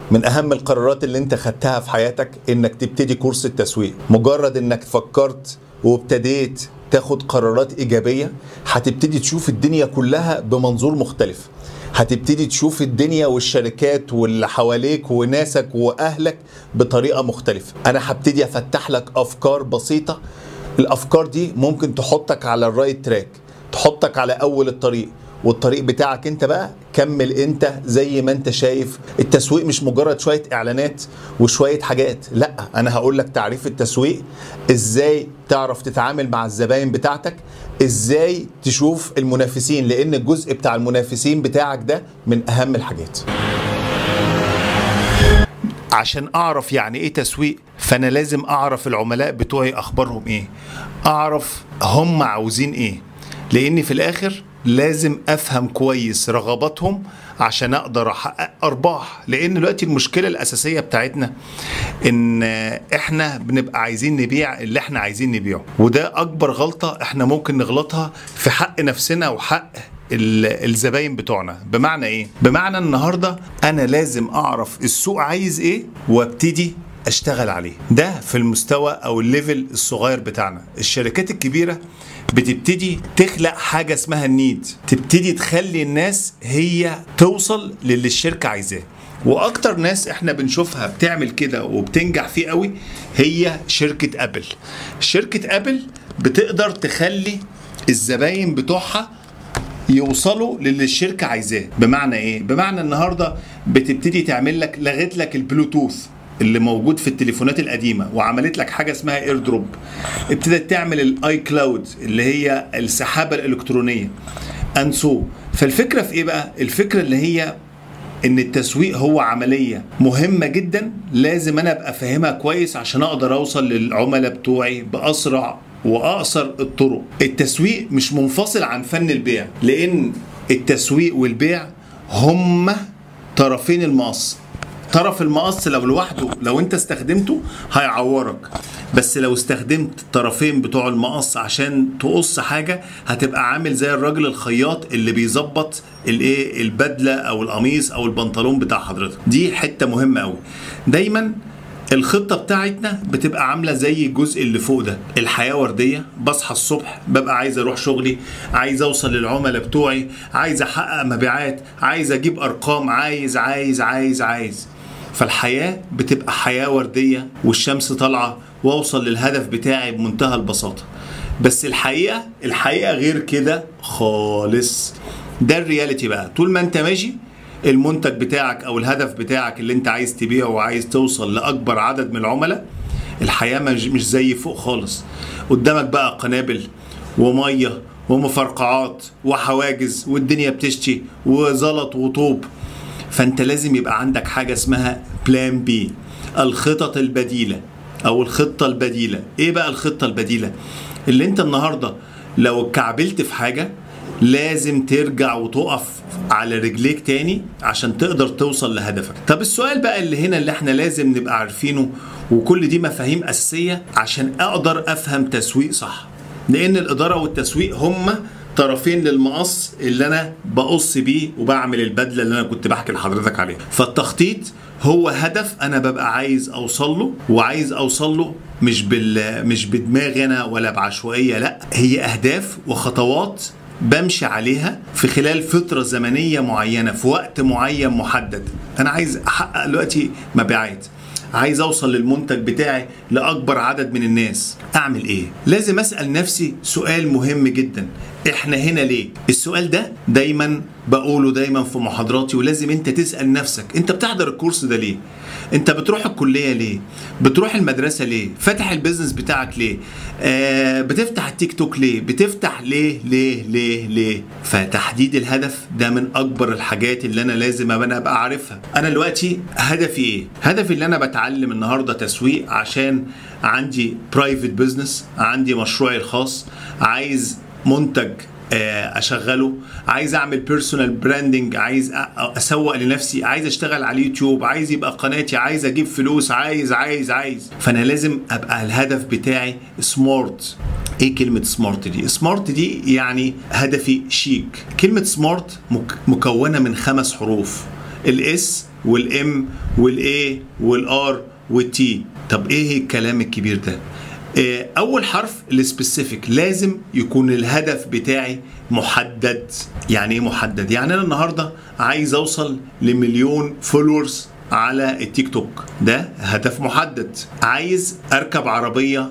من اهم القرارات اللي انت خدتها في حياتك انك تبتدي كورس التسويق مجرد انك فكرت وابتديت تاخد قرارات ايجابيه هتبتدي تشوف الدنيا كلها بمنظور مختلف هتبتدي تشوف الدنيا والشركات واللي حواليك وناسك واهلك بطريقه مختلفه انا هبتدي افتح لك افكار بسيطه الافكار دي ممكن تحطك على الرايت تراك تحطك على اول الطريق والطريق بتاعك انت بقى كمل انت زي ما انت شايف التسويق مش مجرد شويه اعلانات وشويه حاجات لا انا هقول لك تعريف التسويق ازاي تعرف تتعامل مع الزباين بتاعتك ازاي تشوف المنافسين لان الجزء بتاع المنافسين بتاعك ده من اهم الحاجات عشان اعرف يعني ايه تسويق فانا لازم اعرف العملاء بتوعي اخبارهم ايه اعرف هم عاوزين ايه لاني في الاخر لازم افهم كويس رغباتهم عشان اقدر احقق ارباح لان دلوقتي المشكله الاساسيه بتاعتنا ان احنا بنبقى عايزين نبيع اللي احنا عايزين نبيعه وده اكبر غلطه احنا ممكن نغلطها في حق نفسنا وحق ال- الزباين بتوعنا بمعنى ايه بمعنى النهارده انا لازم اعرف السوق عايز ايه وابتدي اشتغل عليه ده في المستوى او الليفل الصغير بتاعنا الشركات الكبيره بتبتدي تخلق حاجه اسمها النيد تبتدي تخلي الناس هي توصل للي الشركه عايزاه واكتر ناس احنا بنشوفها بتعمل كده وبتنجح فيه قوي هي شركه ابل شركه ابل بتقدر تخلي الزباين بتوعها يوصلوا للي الشركه عايزاه بمعنى ايه بمعنى النهارده بتبتدي تعمل لك لغت لك البلوتوث اللي موجود في التليفونات القديمه وعملت لك حاجه اسمها اير دروب ابتدت تعمل الاي كلاود اللي هي السحابه الالكترونيه انسو فالفكره في ايه بقى الفكره اللي هي ان التسويق هو عمليه مهمه جدا لازم انا ابقى فاهمها كويس عشان اقدر اوصل للعملاء بتوعي باسرع واقصر الطرق التسويق مش منفصل عن فن البيع لان التسويق والبيع هما طرفين المقص طرف المقص لو لوحده لو انت استخدمته هيعورك بس لو استخدمت طرفين بتوع المقص عشان تقص حاجه هتبقى عامل زي الراجل الخياط اللي بيظبط الايه البدله او القميص او البنطلون بتاع حضرتك دي حته مهمه قوي دايما الخطه بتاعتنا بتبقى عامله زي الجزء اللي فوق ده الحياه ورديه بصحى الصبح ببقى عايز اروح شغلي عايز اوصل للعملاء بتوعي عايز احقق مبيعات عايز اجيب ارقام عايز عايز عايز عايز فالحياه بتبقى حياه ورديه والشمس طالعه واوصل للهدف بتاعي بمنتهى البساطه بس الحقيقه الحقيقه غير كده خالص ده الرياليتي بقى طول ما انت ماشي المنتج بتاعك او الهدف بتاعك اللي انت عايز تبيعه وعايز توصل لاكبر عدد من العملاء الحياه مش مش زي فوق خالص قدامك بقى قنابل وميه ومفرقعات وحواجز والدنيا بتشتي وزلط وطوب فانت لازم يبقى عندك حاجه اسمها بلان بي الخطط البديله او الخطه البديله ايه بقى الخطه البديله اللي انت النهارده لو اتكعبلت في حاجه لازم ترجع وتقف على رجليك تاني عشان تقدر توصل لهدفك طب السؤال بقى اللي هنا اللي احنا لازم نبقى عارفينه وكل دي مفاهيم اساسيه عشان اقدر افهم تسويق صح لان الاداره والتسويق هما طرفين للمقص اللي انا بقص بيه وبعمل البدله اللي انا كنت بحكي لحضرتك عليها فالتخطيط هو هدف انا ببقى عايز اوصل له وعايز اوصل له مش بال مش بدماغي انا ولا بعشوائيه لا هي اهداف وخطوات بمشي عليها في خلال فترة زمنية معينة في وقت معين محدد أنا عايز أحقق دلوقتي مبيعات عايز اوصل للمنتج بتاعي لاكبر عدد من الناس اعمل ايه لازم اسال نفسي سؤال مهم جدا احنا هنا ليه السؤال ده دايما بقوله دايما في محاضراتي ولازم انت تسال نفسك انت بتحضر الكورس ده ليه انت بتروح الكليه ليه بتروح المدرسه ليه فاتح البيزنس بتاعك ليه آه بتفتح التيك توك ليه بتفتح ليه ليه ليه ليه فتحديد الهدف ده من اكبر الحاجات اللي انا لازم انا ابقى عارفها انا دلوقتي هدفي ايه هدفي اللي انا بتعلم النهارده تسويق عشان عندي برايفت بزنس عندي مشروعي الخاص عايز منتج اشغله عايز اعمل بيرسونال براندنج عايز اسوق لنفسي عايز اشتغل على اليوتيوب عايز يبقى قناتي عايز اجيب فلوس عايز عايز عايز فانا لازم ابقى الهدف بتاعي سمارت ايه كلمة سمارت دي؟ سمارت دي يعني هدفي شيك كلمة سمارت مكونة من خمس حروف الاس والام والاي والار والتي طب ايه الكلام الكبير ده آه، اول حرف السبيسيفيك لازم يكون الهدف بتاعي محدد يعني ايه محدد يعني انا النهارده عايز اوصل لمليون فولورز على التيك توك ده هدف محدد عايز اركب عربيه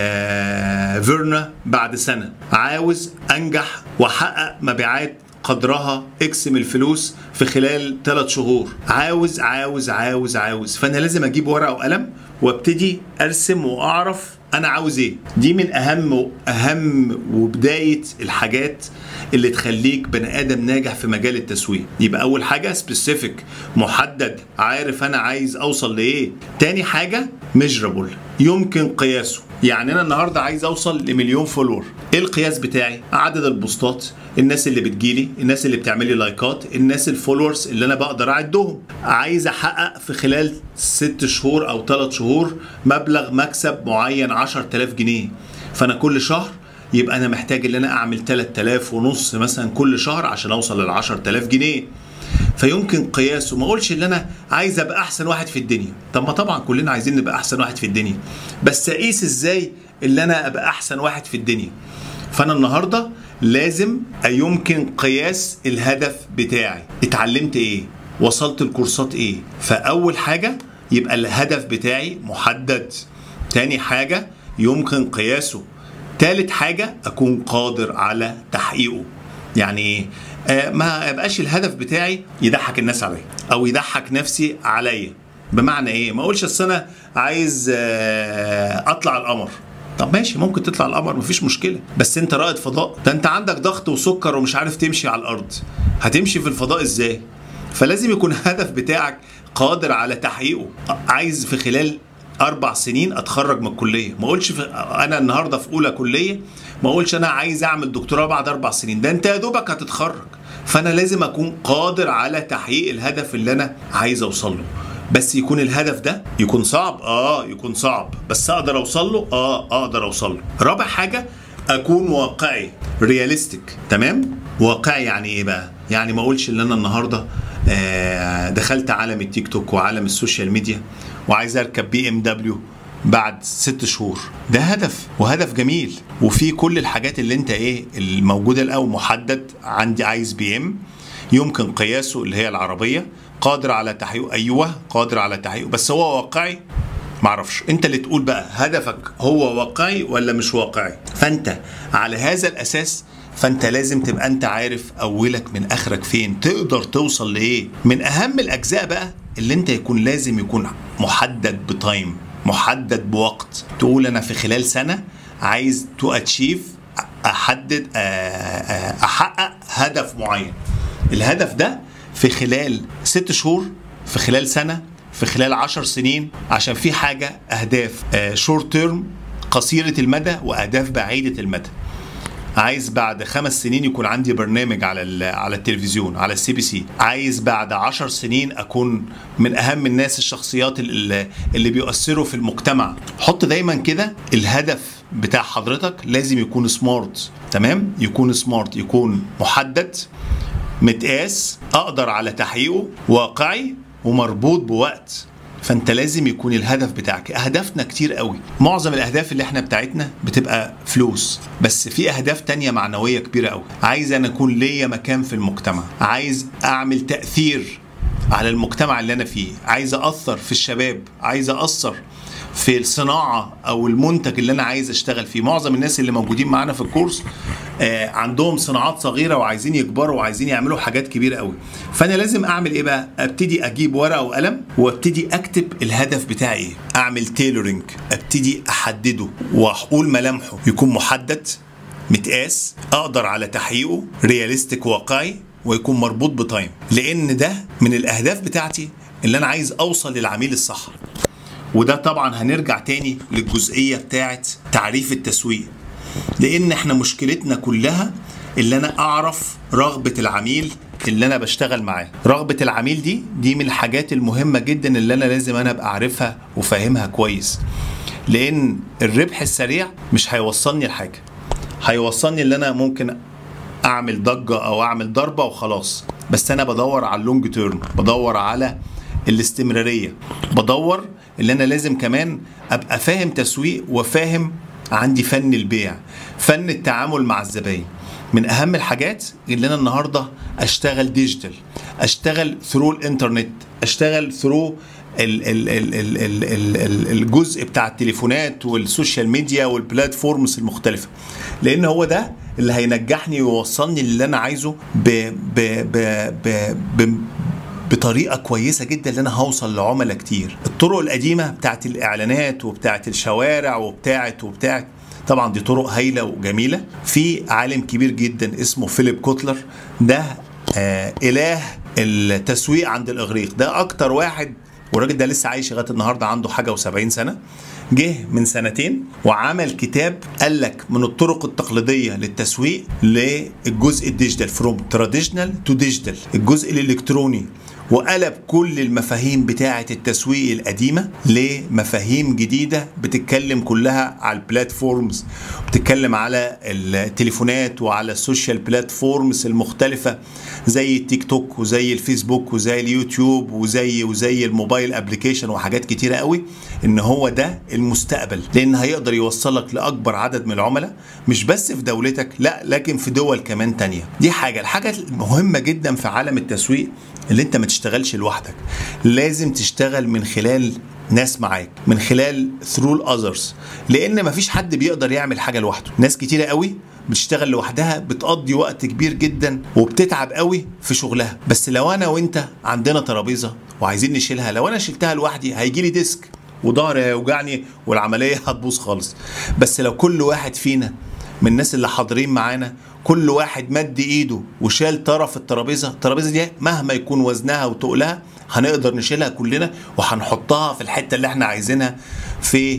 آه فيرنا بعد سنه عاوز انجح واحقق مبيعات قدرها اكس من الفلوس في خلال ثلاث شهور عاوز عاوز عاوز عاوز فانا لازم اجيب ورقه وقلم وابتدي ارسم واعرف انا عاوز ايه دي من اهم اهم وبدايه الحاجات اللي تخليك بني ادم ناجح في مجال التسويق يبقى اول حاجه سبيسيفيك محدد عارف انا عايز اوصل لايه تاني حاجه ميجرابل يمكن قياسه يعني انا النهارده عايز اوصل لمليون فولور ايه القياس بتاعي عدد البوستات الناس اللي بتجيلي الناس اللي بتعمل لي لايكات الناس الفولورز اللي انا بقدر اعدهم عايز احقق في خلال ست شهور او ثلاث شهور مبلغ مكسب معين 10000 جنيه فانا كل شهر يبقى انا محتاج ان انا اعمل 3000 ونص مثلا كل شهر عشان اوصل لل 10000 جنيه فيمكن قياسه ما اقولش ان انا عايز ابقى احسن واحد في الدنيا طب ما طبعا كلنا عايزين نبقى احسن واحد في الدنيا بس اقيس ازاي اللي انا ابقى احسن واحد في الدنيا فانا النهارده لازم يمكن قياس الهدف بتاعي اتعلمت ايه وصلت الكورسات ايه فاول حاجه يبقى الهدف بتاعي محدد تاني حاجه يمكن قياسه تالت حاجه اكون قادر على تحقيقه يعني ايه آه ما يبقاش الهدف بتاعي يضحك الناس عليا او يضحك نفسي عليا بمعنى ايه ما اقولش اصل انا عايز آه اطلع القمر طب ماشي ممكن تطلع القمر مفيش مشكله بس انت رائد فضاء ده انت عندك ضغط وسكر ومش عارف تمشي على الارض هتمشي في الفضاء ازاي فلازم يكون الهدف بتاعك قادر على تحقيقه عايز في خلال اربع سنين اتخرج من الكليه ما اقولش في انا النهارده في اولى كليه ما اقولش انا عايز اعمل دكتوراه بعد اربع سنين ده انت يا دوبك هتتخرج فانا لازم اكون قادر على تحقيق الهدف اللي انا عايز اوصل له بس يكون الهدف ده يكون صعب اه يكون صعب بس اقدر اوصل له اه اقدر اوصل له رابع حاجه اكون واقعي رياليستيك تمام واقعي يعني ايه بقى يعني ما اقولش ان انا النهارده آه دخلت عالم التيك توك وعالم السوشيال ميديا وعايز اركب بي ام دبليو بعد ست شهور ده هدف وهدف جميل وفي كل الحاجات اللي انت ايه الموجوده الاول محدد عندي عايز بي ام يمكن قياسه اللي هي العربيه قادر على تحقيقه ايوه قادر على تحقيقه بس هو واقعي معرفش انت اللي تقول بقى هدفك هو واقعي ولا مش واقعي فانت على هذا الاساس فانت لازم تبقى انت عارف اولك من اخرك فين تقدر توصل لايه من اهم الاجزاء بقى اللي انت يكون لازم يكون محدد بتايم محدد بوقت تقول انا في خلال سنه عايز تو اتشيف احدد احقق هدف معين الهدف ده في خلال ست شهور في خلال سنه في خلال عشر سنين عشان في حاجه اهداف شورت تيرم قصيره المدى واهداف بعيده المدى عايز بعد خمس سنين يكون عندي برنامج على على التلفزيون على السي بي سي عايز بعد عشر سنين اكون من اهم الناس الشخصيات اللي, اللي بيؤثروا في المجتمع حط دايما كده الهدف بتاع حضرتك لازم يكون سمارت تمام يكون سمارت يكون محدد متقاس اقدر على تحقيقه واقعي ومربوط بوقت فانت لازم يكون الهدف بتاعك اهدافنا كتير قوي معظم الاهداف اللي احنا بتاعتنا بتبقى فلوس بس في اهداف تانية معنوية كبيرة قوي عايز انا اكون ليا مكان في المجتمع عايز اعمل تأثير على المجتمع اللي انا فيه عايز اثر في الشباب عايز اثر في الصناعة أو المنتج اللي أنا عايز أشتغل فيه معظم الناس اللي موجودين معانا في الكورس آه عندهم صناعات صغيرة وعايزين يكبروا وعايزين يعملوا حاجات كبيرة قوي فأنا لازم أعمل إيه بقى أبتدي أجيب ورقة وقلم وأبتدي أكتب الهدف بتاعي إيه أعمل تيلورينج أبتدي أحدده وأقول ملامحه يكون محدد متقاس أقدر على تحقيقه رياليستيك واقعي ويكون مربوط بتايم لأن ده من الأهداف بتاعتي اللي أنا عايز أوصل للعميل الصح وده طبعا هنرجع تاني للجزئيه بتاعت تعريف التسويق لان احنا مشكلتنا كلها اللي انا اعرف رغبه العميل اللي انا بشتغل معاه رغبه العميل دي دي من الحاجات المهمه جدا اللي انا لازم انا ابقى عارفها وفاهمها كويس لان الربح السريع مش هيوصلني لحاجه هيوصلني اللي انا ممكن اعمل ضجه او اعمل ضربه وخلاص بس انا بدور على اللونج تيرم بدور على الاستمراريه بدور اللي انا لازم كمان ابقى فاهم تسويق وفاهم عندي فن البيع فن التعامل مع الزباين من اهم الحاجات اللي انا النهارده اشتغل ديجيتال اشتغل ثرو الانترنت اشتغل ثرو ال ال ال ال ال ال ال الجزء بتاع التليفونات والسوشيال ميديا والبلاتفورمز المختلفه لان هو ده اللي هينجحني ويوصلني للي انا عايزه ب ب ب ب ب بطريقه كويسه جدا اللي انا هوصل لعملاء كتير الطرق القديمه بتاعت الاعلانات وبتاعت الشوارع وبتاعت وبتاعت طبعا دي طرق هايله وجميله في عالم كبير جدا اسمه فيليب كوتلر ده آه اله التسويق عند الاغريق ده اكتر واحد والراجل ده لسه عايش لغايه النهارده عنده حاجه و70 سنه جه من سنتين وعمل كتاب قال لك من الطرق التقليديه للتسويق للجزء الديجيتال فروم تراديشنال تو ديجيتال الجزء الالكتروني وقلب كل المفاهيم بتاعة التسويق القديمة لمفاهيم جديدة بتتكلم كلها على البلاتفورمز بتتكلم على التليفونات وعلى السوشيال بلاتفورمز المختلفة زي التيك توك وزي الفيسبوك وزي اليوتيوب وزي وزي الموبايل ابلكيشن وحاجات كتيرة قوي ان هو ده المستقبل لان هيقدر يوصلك لاكبر عدد من العملاء مش بس في دولتك لا لكن في دول كمان تانية دي حاجة الحاجة المهمة جدا في عالم التسويق اللي انت ما تشتغلش لوحدك لازم تشتغل من خلال ناس معاك من خلال ثرو الاذرز لان مفيش حد بيقدر يعمل حاجه لوحده ناس كتيره قوي بتشتغل لوحدها بتقضي وقت كبير جدا وبتتعب قوي في شغلها بس لو انا وانت عندنا ترابيزه وعايزين نشيلها لو انا شلتها لوحدي هيجي لي ديسك وظهري هيوجعني والعمليه هتبوظ خالص بس لو كل واحد فينا من الناس اللي حاضرين معانا كل واحد مد ايده وشال طرف الترابيزه الترابيزه دي مهما يكون وزنها وتقلها هنقدر نشيلها كلنا وهنحطها في الحته اللي احنا عايزينها في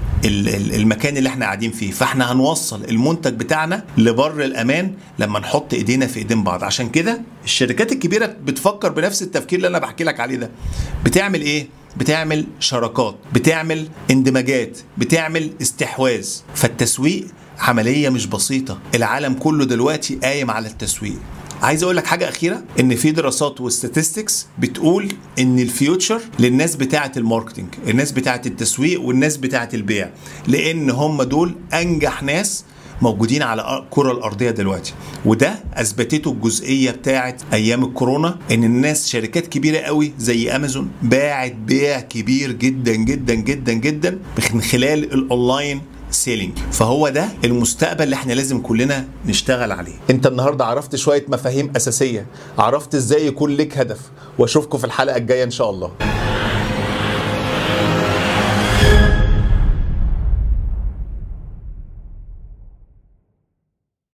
المكان اللي احنا قاعدين فيه فاحنا هنوصل المنتج بتاعنا لبر الامان لما نحط ايدينا في ايدين بعض عشان كده الشركات الكبيره بتفكر بنفس التفكير اللي انا بحكي لك عليه ده بتعمل ايه بتعمل شراكات بتعمل اندماجات بتعمل استحواذ فالتسويق عمليه مش بسيطه العالم كله دلوقتي قايم على التسويق عايز اقول لك حاجه اخيره ان في دراسات وستاتستكس بتقول ان الفيوتشر للناس بتاعه الماركتنج الناس بتاعه التسويق والناس بتاعه البيع لان هم دول انجح ناس موجودين على الكرة الأرضية دلوقتي وده أثبتته الجزئية بتاعت أيام الكورونا إن الناس شركات كبيرة قوي زي أمازون باعت بيع كبير جدا جدا جدا جدا من خلال الأونلاين سيلينج فهو ده المستقبل اللي احنا لازم كلنا نشتغل عليه انت النهارده عرفت شويه مفاهيم اساسيه عرفت ازاي يكون لك هدف واشوفكم في الحلقه الجايه ان شاء الله